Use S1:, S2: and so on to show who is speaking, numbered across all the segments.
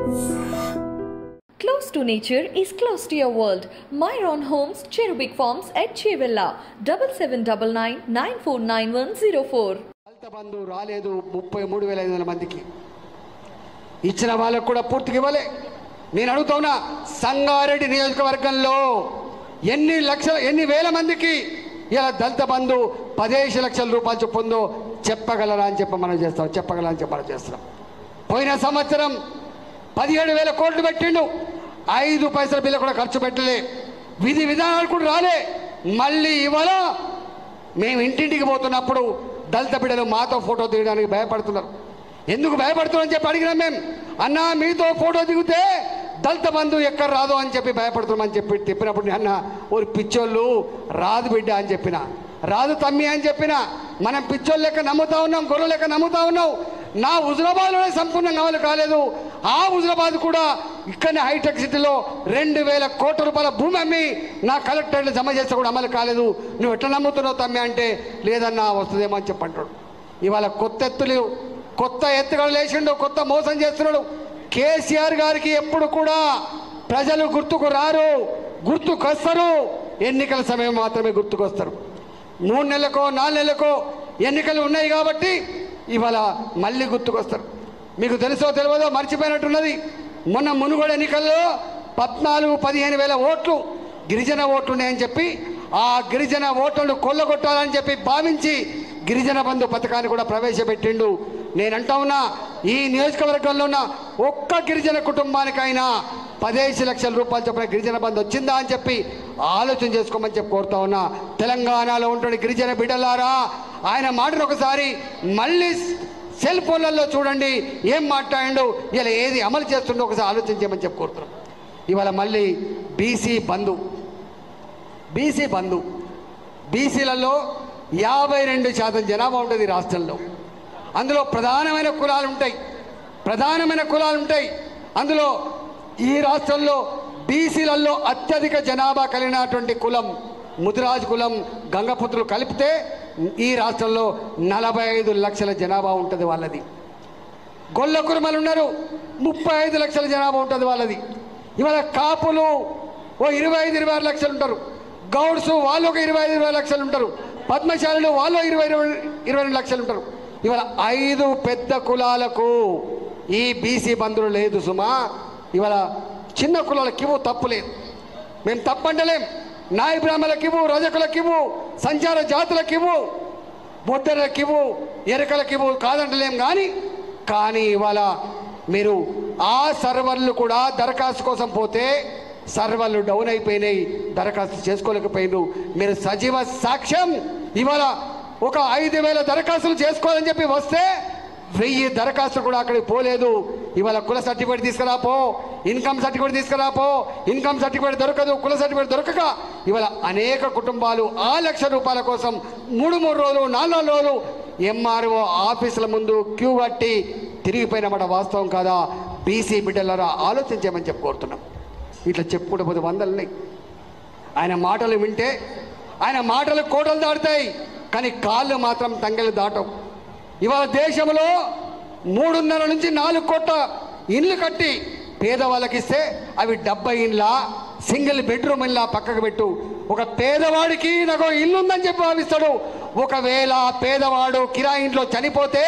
S1: Close to nature is close to your world. Myron Homes, Cherubic Farms at Chevilla, 7799 949104.
S2: దళిత బంధు రాలేదు ముప్పై మూడు వేల ఐదు వందల మందికి ఇచ్చిన వాళ్ళకు కూడా పూర్తిగా ఇవ్వలే నేను అడుగుతున్నా సంగారెడ్డి నియోజకవర్గంలో ఎన్ని లక్షల ఎన్ని వేల మందికి ఇలా దళిత బంధు పదిహేను లక్షల రూపాయలు చొప్పుందో చెప్పగలరా అని చెప్పి మనం చేస్తాం చెప్పగలరా అని చెప్పి మనం చేస్తున్నాం పోయిన సంవత్సరం పదిహేడు వేల కోట్లు పెట్టిండు ఐదు పైసల బిల్లు కూడా ఖర్చు పెట్టలే విధి విధానాలు కూడా రాలే మళ్ళీ ఇవాళ మేము ఇంటింటికి పోతున్నప్పుడు దళిత బిడ్డలు మాతో ఫోటో దిగడానికి భయపడుతున్నారు ఎందుకు భయపడుతున్నారని చెప్పి అడిగినాం మేము అన్నా మీతో ఫోటో దిగితే దళిత బంధు ఎక్కడ రాదు అని చెప్పి భయపడుతున్నామని చెప్పి చెప్పినప్పుడు నేను అన్న ఓరి పిచ్చోళ్ళు రాదు బిడ్డ అని చెప్పిన రాదు తమ్మి అని చెప్పిన మనం పిచ్చోళ్ళు లెక్క నమ్ముతా ఉన్నాం గొర్రెల లెక్క నమ్ముతా ఉన్నాం నా హుజరాబాద్లోనే సంపూర్ణంగా అమలు కాలేదు ఆ హుజరాబాద్ కూడా ఇక్కడనే హైటెక్ సిటీలో రెండు వేల కోట్ల రూపాయల భూమి అమ్మి నా కలెక్టర్లు జమ చేస్తే కూడా అమలు కాలేదు నువ్వు ఎట్లా నమ్ముతున్నావు తమ్మి అంటే లేదన్నా వస్తుందేమో అని చెప్పంటాడు ఇవాళ కొత్త ఎత్తులు కొత్త ఎత్తుగడలు లేచిండు కొత్త మోసం చేస్తున్నాడు కేసీఆర్ గారికి ఎప్పుడు కూడా ప్రజలు గుర్తుకు రారు గుర్తుకొస్తారు ఎన్నికల సమయం మాత్రమే గుర్తుకొస్తారు మూడు నెలలకో నాలుగు నెలలకో ఎన్నికలు ఉన్నాయి కాబట్టి ఇవాళ మళ్ళీ గుర్తుకొస్తారు మీకు తెలుసో తెలియదో మర్చిపోయినట్టున్నది మొన్న మునుగోడు ఎన్నికల్లో పద్నాలుగు పదిహేను వేల ఓట్లు గిరిజన ఓట్లు ఉన్నాయని చెప్పి ఆ గిరిజన ఓట్లను కొల్లగొట్టాలని చెప్పి భావించి గిరిజన బంధు పథకాన్ని కూడా ప్రవేశపెట్టిండు నేనంటా ఉన్నా ఈ నియోజకవర్గంలో ఉన్న ఒక్క గిరిజన కుటుంబానికైనా పదిహేను లక్షల రూపాయలు చొప్పున గిరిజన బంధు వచ్చిందా అని చెప్పి ఆలోచన చేసుకోమని చెప్పి కోరుతా ఉన్నా తెలంగాణలో ఉంటున్న గిరిజన బిడ్డలారా ఆయన మాటను ఒకసారి మళ్ళీ సెల్ ఫోన్లలో చూడండి ఏం మాట్లాడిండు ఇలా ఏది అమలు చేస్తుండో ఒకసారి ఆలోచన చేయమని చెప్పి కోరుతున్నాం ఇవాళ మళ్ళీ బీసీ బంధు బీసీ బంధు బీసీలలో యాభై రెండు శాతం జనాభా ఉంటుంది ఈ రాష్ట్రంలో అందులో ప్రధానమైన కులాలు ఉంటాయి ప్రధానమైన కులాలు ఉంటాయి అందులో ఈ రాష్ట్రంలో బీసీలలో అత్యధిక జనాభా కలిగినటువంటి కులం ముదిరాజ్ కులం గంగపుత్రులు కలిపితే ఈ రాష్ట్రంలో నలభై ఐదు లక్షల జనాభా ఉంటుంది వాళ్ళది గొల్ల కురుమలు ఉన్నారు ముప్పై ఐదు లక్షల జనాభా ఉంటుంది వాళ్ళది ఇవాళ కాపులు ఓ ఇరవై ఐదు ఇరవై ఆరు లక్షలు ఉంటారు గౌడ్స్ వాళ్ళు ఒక ఇరవై ఐదు ఇరవై లక్షలు ఉంటారు పద్మశాలులు వాళ్ళు ఇరవై ఇరవై ఇరవై రెండు లక్షలు ఉంటారు ఇవాళ ఐదు పెద్ద కులాలకు ఈ బీసీ బంధువులు లేదు సుమా ఇవాళ చిన్న కులాలకు ఇవ్వు తప్పు లేదు మేము తప్పంటలేం నాయ బ్రాహ్మణులకివ్వు రజకులకివ్వు సంచార జాతులకివ్వు బొద్దలకివ్వు ఎరకలకివ్వు కాదంటలేం కానీ కానీ ఇవాళ మీరు ఆ సర్వర్లు కూడా దరఖాస్తు కోసం పోతే సర్వర్లు డౌన్ అయిపోయినాయి దరఖాస్తు చేసుకోలేకపోయినారు మీరు సజీవ సాక్ష్యం ఇవాళ ఒక ఐదు వేల దరఖాస్తులు చేసుకోవాలని చెప్పి వస్తే వెయ్యి దరఖాస్తులు కూడా అక్కడికి పోలేదు ఇవాళ కుల సర్టిఫికేట్ తీసుకురాపో ఇన్కమ్ సర్టిఫికేట్ తీసుకురాపో ఇన్కమ్ సర్టిఫికేట్ దొరకదు కుల సర్టిఫికేట్ దొరకక ఇవాళ అనేక కుటుంబాలు ఆ లక్ష రూపాయల కోసం మూడు మూడు రోజులు నాలుగు నాలుగు రోజులు ఎంఆర్ఓ ఆఫీసుల ముందు క్యూ కట్టి తిరిగిపోయినమాట వాస్తవం కాదా బీసీ బిడ్డలరా ఆలోచించమని చెప్పి కోరుతున్నాం ఇట్లా చెప్పుకుంటూ పోతే వందలు ఉన్నాయి ఆయన మాటలు వింటే ఆయన మాటలు కోటలు దాటుతాయి కానీ కాళ్ళు మాత్రం తంగలు దాటవు ఇవాళ దేశంలో మూడున్నర నుంచి నాలుగు కోట్ల ఇండ్లు కట్టి పేదవాళ్ళకి ఇస్తే అవి డెబ్బై ఇండ్ల సింగిల్ బెడ్రూమ్ ఇల్లా పక్కకు పెట్టు ఒక పేదవాడికి నాకు ఇల్లు ఉందని చెప్పి భావిస్తాడు ఒకవేళ ఆ పేదవాడు కిరాయి ఇంట్లో చనిపోతే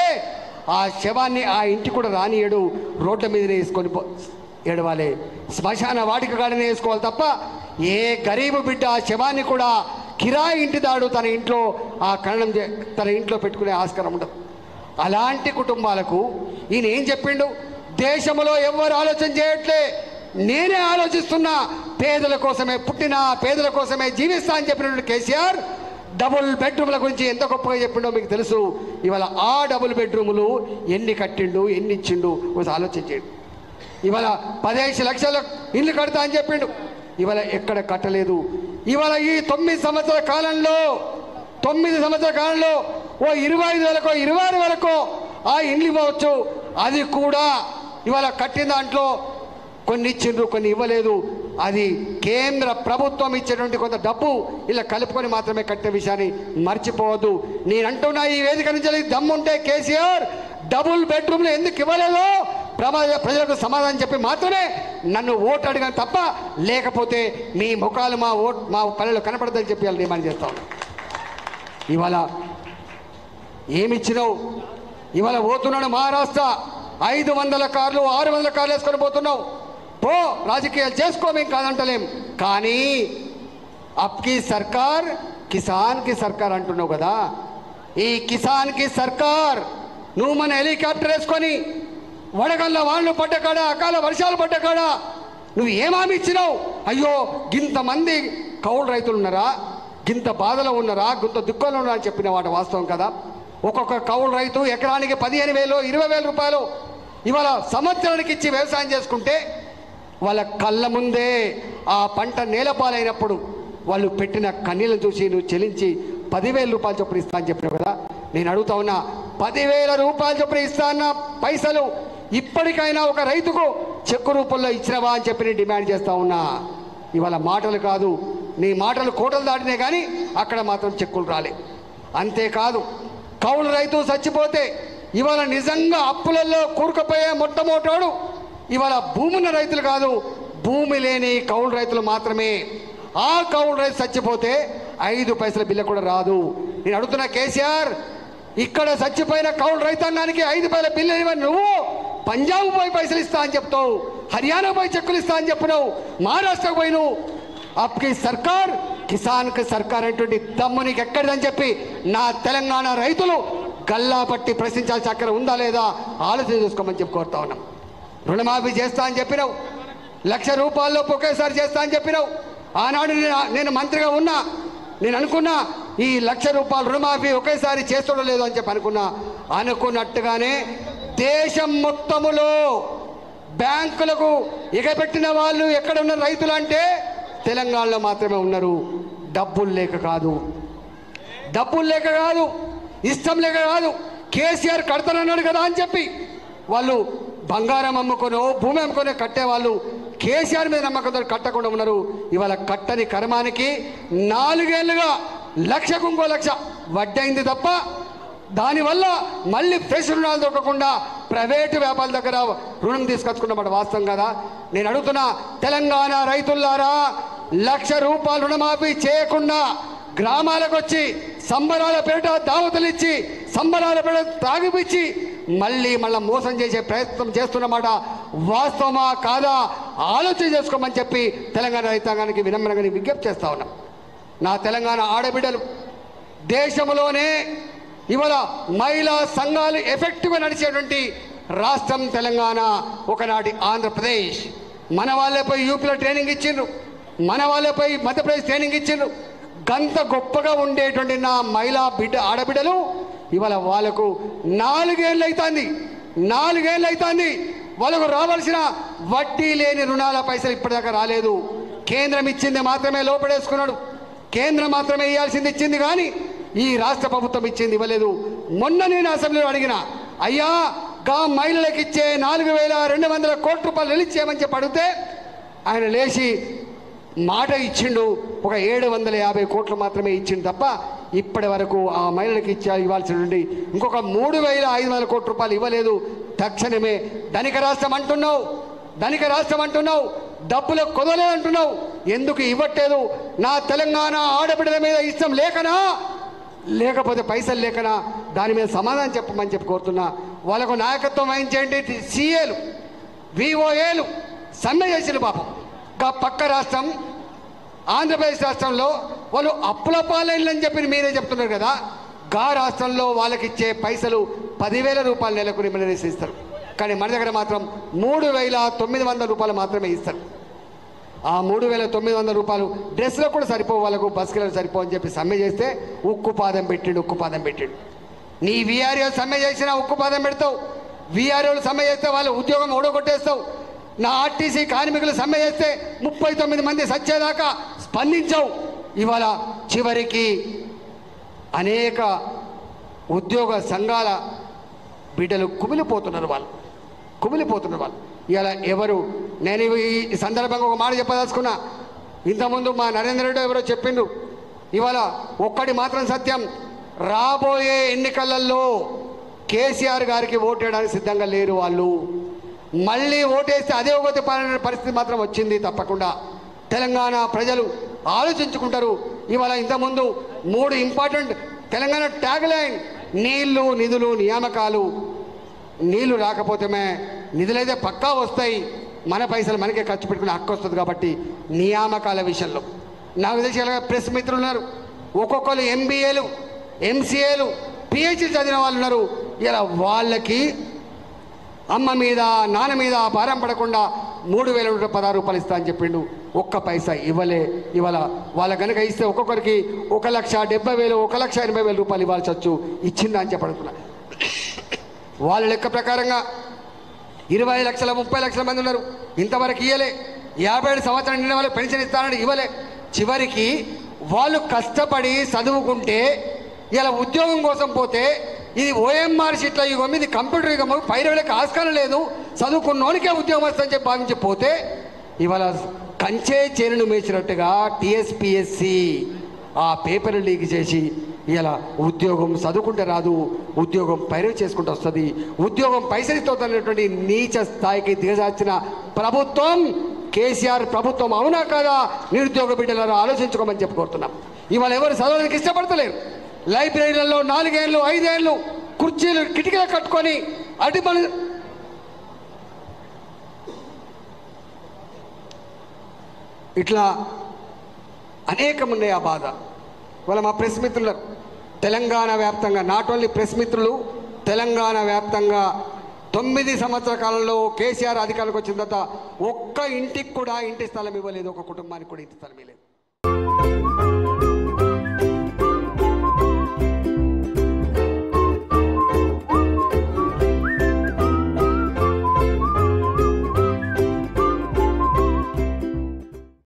S2: ఆ శవాన్ని ఆ ఇంటి కూడా రానియడు రోడ్ల మీద వేసుకొని పో ఏడవాలి శ్మశాన వాటిక కాడనే వేసుకోవాలి తప్ప ఏ గరీబు బిడ్డ ఆ శవాన్ని కూడా కిరాయి ఇంటి దాడు తన ఇంట్లో ఆ కరణం చే- తన ఇంట్లో పెట్టుకునే ఆస్కారం ఉండదు అలాంటి కుటుంబాలకు ఈయన ఏం చెప్పిండు దేశంలో ఎవరు ఆలోచన చేయట్లే నేనే ఆలోచిస్తున్నా పేదల కోసమే పుట్టిన పేదల కోసమే జీవిస్తా అని చెప్పినటువంటి కేసీఆర్ డబుల్ బెడ్రూమ్ల గురించి ఎంత గొప్పగా చెప్పిండో మీకు తెలుసు ఇవాళ ఆ డబుల్ బెడ్రూములు ఎన్ని కట్టిండు ఎన్ని ఇచ్చిండు ఒకసారి ఆలోచన చేయండి ఇవాళ పదిహేను లక్షల ఇల్లు కడతా అని చెప్పిండు ఇవాళ ఎక్కడ కట్టలేదు ఇవాళ ఈ తొమ్మిది సంవత్సరాల కాలంలో తొమ్మిది సంవత్సరాల కాలంలో ఓ ఇరవై ఐదు వేలకో ఇరవై ఆరు వేలకో ఆ ఇండ్లు ఇవ్వచ్చు అది కూడా ఇవాళ కట్టిన దాంట్లో కొన్ని ఇచ్చిండ్రు కొన్ని ఇవ్వలేదు అది కేంద్ర ప్రభుత్వం ఇచ్చేటువంటి కొంత డబ్బు ఇలా కలుపుకొని మాత్రమే కట్టే విషయాన్ని మర్చిపోవద్దు నేను అంటున్నా ఈ వేదిక నుంచి దమ్ముంటే కేసీఆర్ డబుల్ బెడ్రూమ్లు ఎందుకు ఇవ్వలేదో ప్రమా ప్రజలకు సమాధానం చెప్పి మాత్రమే నన్ను ఓటు అడిగాను తప్ప లేకపోతే మీ ముఖాలు మా ఓట్ మా పల్లెలు కనపడదని చెప్పి వాళ్ళు డిమాండ్ చేస్తాం ఇవాళ ఏమిచ్చినావు ఇవాళ పోతున్నాడు మహారాష్ట్ర ఐదు వందల కార్లు ఆరు వందల కార్లు వేసుకొని పోతున్నావు పో రాజకీయాలు చేసుకో మేము కాదంటలేం కానీ అప్కి సర్కార్ కిసాన్ కి సర్కార్ అంటున్నావు కదా ఈ కిసాన్ కి సర్కార్ నువ్వు మన హెలికాప్టర్ వేసుకొని వడగళ్ళ వానలు పడ్డ కాడ అకాల వర్షాలు పడ్డ కాడ నువ్వు ఏమామి ఇచ్చినావు అయ్యో గింతమంది కౌలు రైతులు ఉన్నారా గింత బాధలో ఉన్నారా గింత దుఃఖంలో ఉన్నారా అని చెప్పిన వాటి వాస్తవం కదా ఒక్కొక్క కౌలు రైతు ఎకరానికి పదిహేను వేలు ఇరవై వేల రూపాయలు ఇవాళ సంవత్సరానికి ఇచ్చి వ్యవసాయం చేసుకుంటే వాళ్ళ కళ్ళ ముందే ఆ పంట నేలపాలైనప్పుడు వాళ్ళు పెట్టిన కన్నీళ్ళను చూసి నువ్వు చెల్లించి పదివేల రూపాయలు చొప్పున ఇస్తా అని చెప్పినావు కదా నేను అడుగుతా ఉన్నా పదివేల రూపాయలు చొప్పున ఇస్తా అన్న పైసలు ఇప్పటికైనా ఒక రైతుకు చెక్కు రూపంలో ఇచ్చినవా అని చెప్పి నేను డిమాండ్ చేస్తా ఉన్నా ఇవాళ మాటలు కాదు నీ మాటలు కోటలు దాటినే కానీ అక్కడ మాత్రం చెక్కులు రాలే అంతేకాదు కౌలు రైతు చచ్చిపోతే ఇవాళ నిజంగా అప్పులలో కూరుకుపోయే మొట్టమొదటాడు ఇవాళ భూమి ఉన్న రైతులు కాదు భూమి లేని కౌలు రైతులు మాత్రమే ఆ కౌలు రైతు చచ్చిపోతే ఐదు పైసల బిల్ల కూడా రాదు నేను అడుగుతున్నా కేసీఆర్ ఇక్కడ చచ్చిపోయిన కౌలు రైతాంగానికి ఐదు పైసల బిల్లు ఇవ్వని నువ్వు పంజాబ్ పోయి పైసలు ఇస్తా అని చెప్తావు హర్యానా పోయి చెక్కులు ఇస్తా అని చెప్పినావు మహారాష్ట్రకు పోయి నువ్వు అప్కి సర్కార్ కిసాన్ కి సర్కార్ అనేటువంటి దమ్ము నీకు ఎక్కడిదని చెప్పి నా తెలంగాణ రైతులు గల్లా పట్టి ప్రశ్నించాల్సిన అక్కడ ఉందా లేదా ఆలోచన చేసుకోమని చెప్పి కోరుతా ఉన్నాం రుణమాఫీ చేస్తా అని చెప్పినావు లక్ష రూపాయల్లో ఒకేసారి చేస్తా అని చెప్పినావు ఆనాడు నేను- నేను మంత్రిగా ఉన్నా నేను అనుకున్నా ఈ లక్ష రూపాయల రుణమాఫీ ఒకేసారి చేస్తుండో లేదో అని చెప్పి అనుకున్నా అనుకున్నట్టుగానే దేశం మొత్తములో బ్యాంకులకు ఎగబెట్టిన వాళ్ళు ఎక్కడ ఉన్న రైతులు అంటే తెలంగాణలో మాత్రమే ఉన్నారు డబ్బులు లేక కాదు డబ్బులు లేక కాదు ఇష్టం లేక కాదు కేసీఆర్ కడతానన్నాడు కదా అని చెప్పి వాళ్ళు బంగారం అమ్ముకొనో భూమి అమ్ముకొనో కట్టే వాళ్ళు కేసీఆర్ మీద నమ్మకంతో కట్టకుండా ఉన్నారు ఇవాళ కట్టని కర్మానికి నాలుగేళ్లుగా లక్షకు ఇంకో లక్ష వడ్డైంది తప్ప దానివల్ల మళ్ళీ ఫ్రెష్ రుణాలు దొరకకుండా ప్రైవేటు వ్యాపారుల దగ్గర రుణం తీసుకొచ్చుకున్నమాట వాస్తవం కదా నేను అడుగుతున్నా తెలంగాణ రైతులారా లక్ష రూపాయలు రుణమాఫీ చేయకుండా గ్రామాలకు వచ్చి సంబరాల పేరిట దావతులు ఇచ్చి సంబరాల పేరిట తాగిపిచ్చి మళ్ళీ మళ్ళీ మోసం చేసే ప్రయత్నం చేస్తున్నమాట వాస్తవమా కాదా ఆలోచన చేసుకోమని చెప్పి తెలంగాణ రైతాంగానికి వినమ్రంగా నేను విజ్ఞప్తి చేస్తా ఉన్నా నా తెలంగాణ ఆడబిడ్డలు దేశంలోనే ఇవాళ మహిళా సంఘాలు ఎఫెక్టివ్గా నడిచేటువంటి రాష్ట్రం తెలంగాణ ఒకనాటి ఆంధ్రప్రదేశ్ మన వాళ్ళపై యూపీలో ట్రైనింగ్ ఇచ్చిండ్రు మన వాళ్ళపై మధ్యప్రదేశ్ ట్రైనింగ్ ఇచ్చిండ్రు గంత గొప్పగా ఉండేటువంటి నా మహిళా బిడ్డ ఆడబిడ్డలు ఇవాళ వాళ్ళకు నాలుగేళ్ళు అవుతుంది నాలుగేళ్ళు అవుతుంది వాళ్ళకు రావాల్సిన వడ్డీ లేని రుణాల పైసలు ఇప్పటిదాకా రాలేదు కేంద్రం ఇచ్చింది మాత్రమే లోపడేసుకున్నాడు కేంద్రం మాత్రమే ఇవ్వాల్సింది ఇచ్చింది కానీ ఈ రాష్ట్ర ప్రభుత్వం ఇచ్చింది ఇవ్వలేదు మొన్న నేను అసెంబ్లీలో అడిగిన అయ్యా గా మహిళలకు ఇచ్చే నాలుగు వేల రెండు వందల కోట్ల రూపాయలు నిలిచేయమని చెప్పి అడిగితే ఆయన లేచి మాట ఇచ్చిండు ఒక ఏడు వందల యాభై కోట్లు మాత్రమే ఇచ్చిండు తప్ప ఇప్పటి వరకు ఆ మహిళలకు ఇచ్చా ఇవ్వాల్సినటువంటి ఇంకొక మూడు వేల ఐదు వందల కోట్ల రూపాయలు ఇవ్వలేదు తక్షణమే ధనిక రాష్ట్రం అంటున్నావు ధనిక రాష్ట్రం అంటున్నావు డబ్బులు కుదరలేదు అంటున్నావు ఎందుకు ఇవ్వట్లేదు నా తెలంగాణ ఆడబిడ్డల మీద ఇష్టం లేకనా లేకపోతే పైసలు లేకనా దాని మీద సమాధానం చెప్పమని చెప్పి కోరుతున్నా వాళ్ళకు నాయకత్వం వహించేంటి సీఏలు విఓఏలు సమ్మె చేసిన పాపం ఇంకా పక్క రాష్ట్రం ఆంధ్రప్రదేశ్ రాష్ట్రంలో వాళ్ళు అప్పుల పాలైందని చెప్పి మీరే చెప్తున్నారు కదా గా రాష్ట్రంలో వాళ్ళకి ఇచ్చే పైసలు పదివేల రూపాయల నెలకు రిమ్యూనరేషన్ ఇస్తారు కానీ మన దగ్గర మాత్రం మూడు వేల తొమ్మిది వందల రూపాయలు మాత్రమే ఇస్తారు ఆ మూడు వేల తొమ్మిది వందల రూపాయలు డ్రెస్లో కూడా సరిపో వాళ్ళకు బస్సులకు సరిపో అని చెప్పి సమ్మె చేస్తే ఉక్కు పాదం పెట్టిండు ఉక్కు పాదం పెట్టిండు నీ వీఆర్ఓ సమ్మె చేసినా ఉక్కు పాదం పెడతావు వీఆర్ఓలు సమ్మె చేస్తే వాళ్ళు ఉద్యోగం ఓడగొట్టేస్తావు నా ఆర్టీసీ కార్మికులు సమ్మె చేస్తే ముప్పై తొమ్మిది మంది సచ్చేదాకా స్పందించవు ఇవాళ చివరికి అనేక ఉద్యోగ సంఘాల బిడ్డలు కుమిలిపోతున్నారు వాళ్ళు కుమిలిపోతున్నారు వాళ్ళు ఇలా ఎవరు నేను ఈ- ఈ సందర్భంగా ఒక మాట చెప్పదలుచుకున్నా ఇంతకుముందు మా నరేంద్ర రెడ్డి ఎవరో చెప్పిండు ఇవాళ ఒక్కటి మాత్రం సత్యం రాబోయే ఎన్నికలలో కేసీఆర్ గారికి ఓటేయడానికి సిద్ధంగా లేరు వాళ్ళు మళ్ళీ ఓటేస్తే అదే ఒకటి పరిస్థితి మాత్రం వచ్చింది తప్పకుండా తెలంగాణ ప్రజలు ఆలోచించుకుంటారు ఇవాళ ఇంతకుముందు మూడు ఇంపార్టెంట్ తెలంగాణ ట్యాగ్ లైన్ నీళ్లు నిధులు నియామకాలు నీళ్లు రాకపోతేమే నిధులైతే పక్కా వస్తాయి మన పైసలు మనకే ఖర్చు పెట్టుకునే హక్కు వస్తుంది కాబట్టి నియామకాల విషయంలో నాకు తెలిసి ఇలా ప్రెస్ మిత్రులు ఉన్నారు ఒక్కొక్కరు ఎంబీఏలు ఎంసీఏలు పిహెచ్డి చదివిన వాళ్ళు ఉన్నారు ఇలా వాళ్ళకి అమ్మ మీద నాన్న మీద భారం పడకుండా మూడు వేల నూట పదహారు రూపాయలు ఇస్తా అని చెప్పిండు ఒక్క పైసా ఇవ్వలే ఇవాళ వాళ్ళ కనుక ఇస్తే ఒక్కొక్కరికి ఒక లక్ష డెబ్బై వేలు ఒక లక్ష ఎనభై వేల రూపాయలు ఇవ్వాల్సి వచ్చు ఇచ్చిందా అని చెప్పడుతున్నా వాళ్ళ లెక్క ప్రకారంగా ఇరవై లక్షల ముప్పై లక్షల మంది ఉన్నారు ఇంతవరకు ఇవ్వలే యాభై ఏడు సంవత్సరం నిండిన వాళ్ళు పెన్షన్ ఇస్తానని ఇవ్వలే చివరికి వాళ్ళు కష్టపడి చదువుకుంటే ఇలా ఉద్యోగం కోసం పోతే ఇది ఓఎంఆర్ షీట్ల యుగం ఇది కంప్యూటర్ యుగం పైరవులకు ఆస్కారం లేదు చదువుకున్నోనికే ఉద్యోగం వస్తుందని చెప్పి భావించి పోతే ఇవాళ కంచే చేనును మేచినట్టుగా టిఎస్పిఎస్సి ఆ పేపర్ లీక్ చేసి ఇలా ఉద్యోగం చదువుకుంటే రాదు ఉద్యోగం పైరవి చేసుకుంటూ వస్తుంది ఉద్యోగం పైసలితో అనేటువంటి నీచ స్థాయికి దిగజార్చిన ప్రభుత్వం కేసీఆర్ ప్రభుత్వం అవునా కాదా నిరుద్యోగ బిడ్డలను ఆలోచించుకోమని చెప్పి కోరుతున్నాం ఇవాళ ఎవరు చదవడానికి ఇష్టపడతలేరు లైబ్రరీలలో నాలుగేళ్ళు ఐదేళ్ళు కుర్చీలు కిటికీలు కట్టుకొని అటు పని ఇట్లా అనేకం ఉన్నాయి ఆ బాధ వాళ్ళ మా ప్రెస్ మిత్రులు తెలంగాణ వ్యాప్తంగా నాట్ ఓన్లీ ప్రెస్ మిత్రులు తెలంగాణ వ్యాప్తంగా తొమ్మిది సంవత్సరాల కాలంలో కేసీఆర్ అధికారులకు వచ్చిన తర్వాత ఒక్క ఇంటికి కూడా ఇంటి స్థలం ఇవ్వలేదు ఒక కుటుంబానికి కూడా ఇంటి స్థలం ఇవ్వలేదు